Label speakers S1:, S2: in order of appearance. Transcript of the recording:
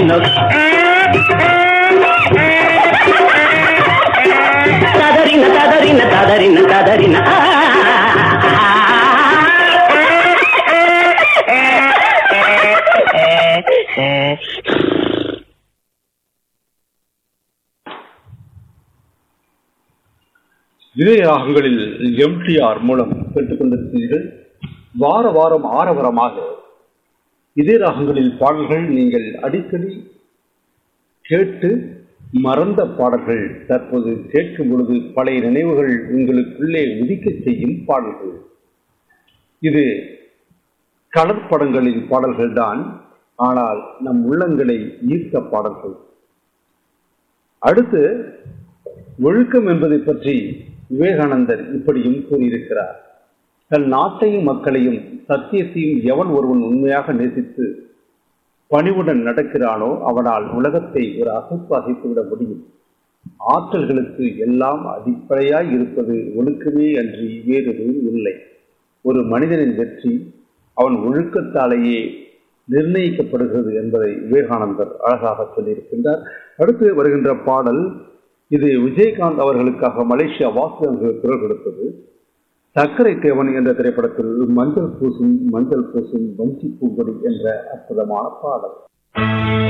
S1: ததறினோ ததறின ததறின ததறின ததறின ஆ,
S2: இதய ராகங்களில் எம்டிஆர் மூலம் கேட்டுக்கொண்டிருக்கிறீர்கள் வார வாரம் ஆரவரமாக இதய ராகங்களில் பாடல்கள் நீங்கள் அடிக்கடி கேட்டு மறந்த பாடல்கள் தற்போது கேட்கும் பொழுது பழைய நினைவுகள் உங்களுக்குள்ளே உதிக்கச் செய்யும் பாடல்கள் இது கடற்படங்களின் பாடல்கள் தான் ஆனால் நம் உள்ளங்களை ஈர்த்த பாடல்கள் அடுத்து ஒழுக்கம் என்பதை பற்றி விவேகானந்தர் இப்படியும் கூறியிருக்கிறார் தன் நாட்டையும் மக்களையும் சத்தியத்தையும் எவன் ஒருவன் உண்மையாக நேசித்து பணிவுடன் நடக்கிறானோ அவனால் உலகத்தை ஒரு அசைப்பு அசைத்துவிட முடியும் ஆற்றல்களுக்கு எல்லாம் அடிப்படையாய் இருப்பது ஒழுக்கமே அன்றி வேறு எதுவும் இல்லை ஒரு மனிதனின் வெற்றி அவன் ஒழுக்கத்தாலேயே நிர்ணயிக்கப்படுகிறது என்பதை விவேகானந்தர் அழகாக சொல்லியிருக்கின்றார் அடுத்து வருகின்ற பாடல் இது விஜயகாந்த் அவர்களுக்காக மலேசியா வாசகர்கள் குரல் கொடுத்தது சர்க்கரை தேவன் என்ற திரைப்படத்தில் மஞ்சள் பூசும் மஞ்சள் பூசும் வஞ்சி பூங்கொடி என்ற அற்புதமான பாடல்